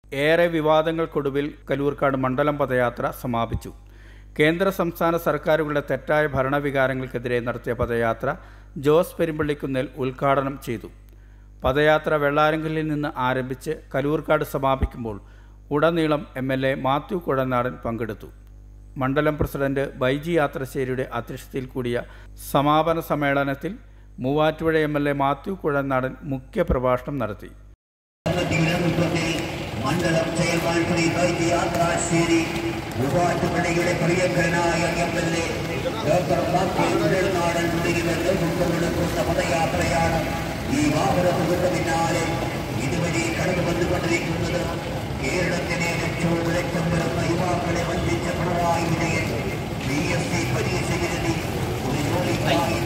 ഏറെ വിവാദങ്ങൾക്കൊടുവിൽ കലൂർക്കാട് മണ്ഡലം പദയാത്ര സമാപിച്ചു കേന്ദ്ര സംസ്ഥാന സർക്കാരുകളുടെ തെറ്റായ ഭരണവികാരങ്ങൾക്കെതിരെ നടത്തിയ പദയാത്ര ജോസ് പെരുമ്പള്ളിക്കുന്നേൽ ഉദ്ഘാടനം ചെയ്തു പദയാത്ര വെള്ളാരങ്കലിൽ നിന്ന് ആരംഭിച്ച് കലൂർക്കാട് സമാപിക്കുമ്പോൾ ഉടനീളം M L A Mathew Kuzhalnadan പങ്കെടുത്തു മണ്ഡലം പ്രസിഡന്റ് ബൈജി യാത്രശ്ശേരിയുടെ അധ്യക്ഷതയിൽ കൂടിയ സമാപന സമ്മേളനത്തിൽ Muvattupuzha M L A Mathew Kuzhalnadan മുഖ്യപ്രഭാഷണം നടത്തി നേതൃത്വത്തിൽ മണ്ഡലം ചെയർമാൻ ശ്രീ വൈദ്യ യാത്രാശ്ശേരി മൂവാറ്റുപുഴയുടെ പ്രിയങ്കരനായ M L A doctor Mathew Kuzhalnadan തുടങ്ങിയവർ നേതൃത്വം കൊടുക്കുന്ന പദയാത്രയാണ് ഈ വാഹനത്തിന്റെ പിന്നാലെ ഇതുവരെ കടന്നു വന്നുകൊണ്ടിരിക്കുന്നത് കേരളത്തിലെ ലക്ഷവും ലക്ഷം വരുന്ന യുവാക്കളെ വഞ്ചിച്ച Pinarayi Vijayan P S C പരീക്ഷ എഴുതി ഒരു ജോലിക്കായി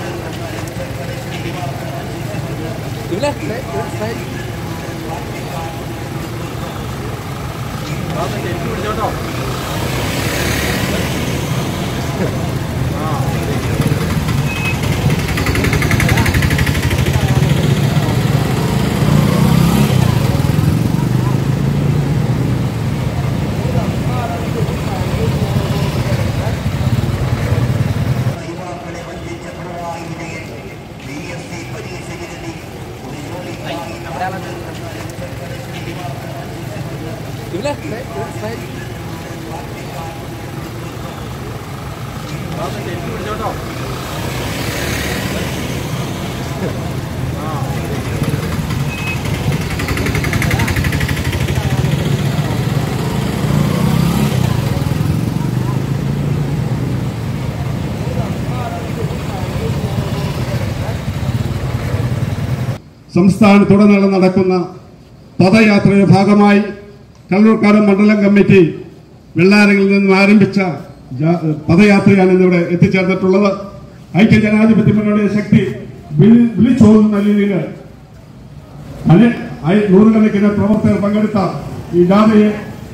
യുവാക്കളെ വഞ്ചിച്ച Pinarayi Vijayan P S C പരീക്ഷ എഴുതി ഒരു ജോലിക്കായി സംസ്ഥാനത്തുടനീളം നടക്കുന്ന പദയാത്രയുടെ ഭാഗമായി കല്ലൂർക്കാട് മണ്ഡലം കമ്മിറ്റി വെള്ളാരങ്ങളിൽ നിന്നും ആരംഭിച്ച ജാ- പദയാത്രയാണ് ഇന്നിവിടെ എത്തിച്ചേർന്നിട്ടുള്ളത് ഐക്യ ജനാധിപത്യ മുന്നണിയുടെ ശക്തി വിളി- വിളിച്ചോതുന്ന രീതിയിൽ അനെ ഐ- നൂറുകണക്കിന് പ്രവർത്തകർ പങ്കെടുത്ത ഈ ജാഥയെ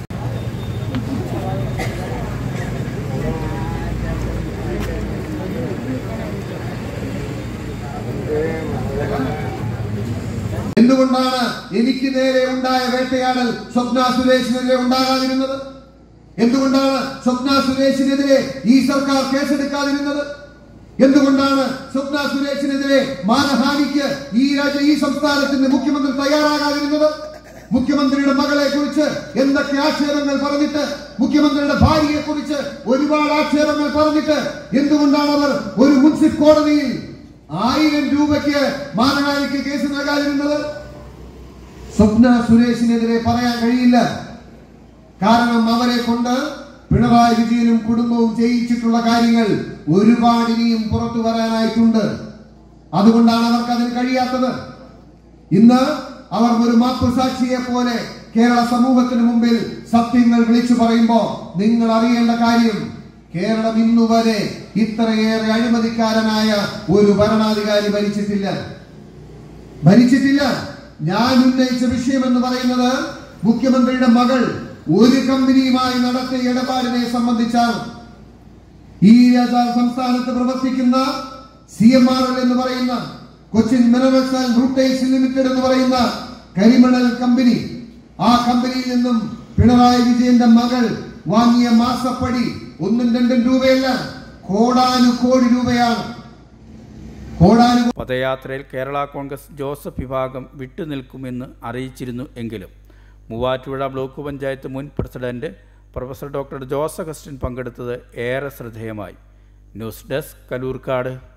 എന്തുകൊണ്ടാണ് എനിക്ക് നേരെ ഉണ്ടായ വേട്ടയാടൽ സ്വപ്ന സുരേഷിനെതിരെ ഉണ്ടാകാതിരുന്നത് എന്തുകൊണ്ടാണ് സ്വപ്ന സുരേഷിനെതിരെ ഈ സർക്കാർ കേസെടുക്കാതിരുന്നത് എന്തുകൊണ്ടാണ് സ്വപ്ന സുരേഷിനെതിരെ മാനഹാനിക്ക് ഈ രാജ്യ ഈ സംസ്ഥാനത്തിന്റെ മുഖ്യമന്ത്രി തയ്യാറാകാതിരുന്നത് മുഖ്യമന്ത്രിയുടെ മകളെ കുറിച്ച് എന്തൊക്കെ ആക്ഷേപങ്ങൾ പറഞ്ഞിട്ട് മുഖ്യമന്ത്രിയുടെ ഭാര്യയെ കുറിച്ച് ഒരുപാട് ആക്ഷേപങ്ങൾ പറഞ്ഞിട്ട് എന്തുകൊണ്ടാണ് അവർ ഒരു മുൻസിഫ് കോടതിയിൽ ആയിരം രൂപയ്ക്ക് മാനഹാനിക്ക് കേസ് നൽകാതിരുന്നത് സ്വപ്ന സുരേഷിനെതിരെ പറയാൻ കഴിയില്ല കാരണം അവരെ കൊണ്ട് പിണറായി വിജയനും കുടുംബവും ചെയ്യിച്ചിട്ടുള്ള കാര്യങ്ങൾ ഒരുപാട് ഇനിയും പുറത്തു വരാനായിട്ടുണ്ട് അതുകൊണ്ടാണ് അവർക്ക് അതിന് കഴിയാത്തത് ഇന്ന് അവർ ഒരു മാപ്പുസാക്ഷിയെ പോലെ കേരള സമൂഹത്തിന് മുമ്പിൽ സത്യങ്ങൾ വിളിച്ചു പറയുമ്പോ നിങ്ങൾ അറിയേണ്ട കാര്യം കേരളം ഇന്നുവരെ ഇത്രയേറെ അഴിമതിക്കാരനായ ഒരു ഭരണാധികാരി ഭരിച്ചിട്ടില്ല ഭരിച്ചിട്ടില്ല ഞാൻ ഉന്നയിച്ച വിഷയം എന്ന് പറയുന്നത് മുഖ്യമന്ത്രിയുടെ മകൾ ഒരു കമ്പനിയുമായി നടത്തിയ ഇടപാടിനെ സംബന്ധിച്ചാണ് ഈ രാജ- സംസ്ഥാനത്ത് പ്രവർത്തിക്കുന്ന സി എം ആർ എൽ എന്ന് പറയുന്ന Cochin minerals and rutiles limited എന്ന് പറയുന്ന കരിമണൽ കമ്പനി ആ കമ്പനിയിൽ നിന്നും പിണറായി വിജയന്റെ മകൾ വാങ്ങിയ മാസപ്പടി ഒന്നും രണ്ടും രൂപയല്ല കോടാനുകോടി രൂപയാണ് കോടാനു പദയാത്രയിൽ കേരള കോൺഗ്രസ് ജോസഫ് വിഭാഗം വിട്ടുനിൽക്കുമെന്ന് അറിയിച്ചിരുന്നു എങ്കിലും മൂവാറ്റുപുഴ ബ്ലോക്ക് പഞ്ചായത്ത് മുൻ president professor doctor Jose Augustine പങ്കെടുത്തത് ഏറെ ശ്രദ്ധേയമായി ന്യൂസ് ഡെസ്ക് കലൂർക്കാട്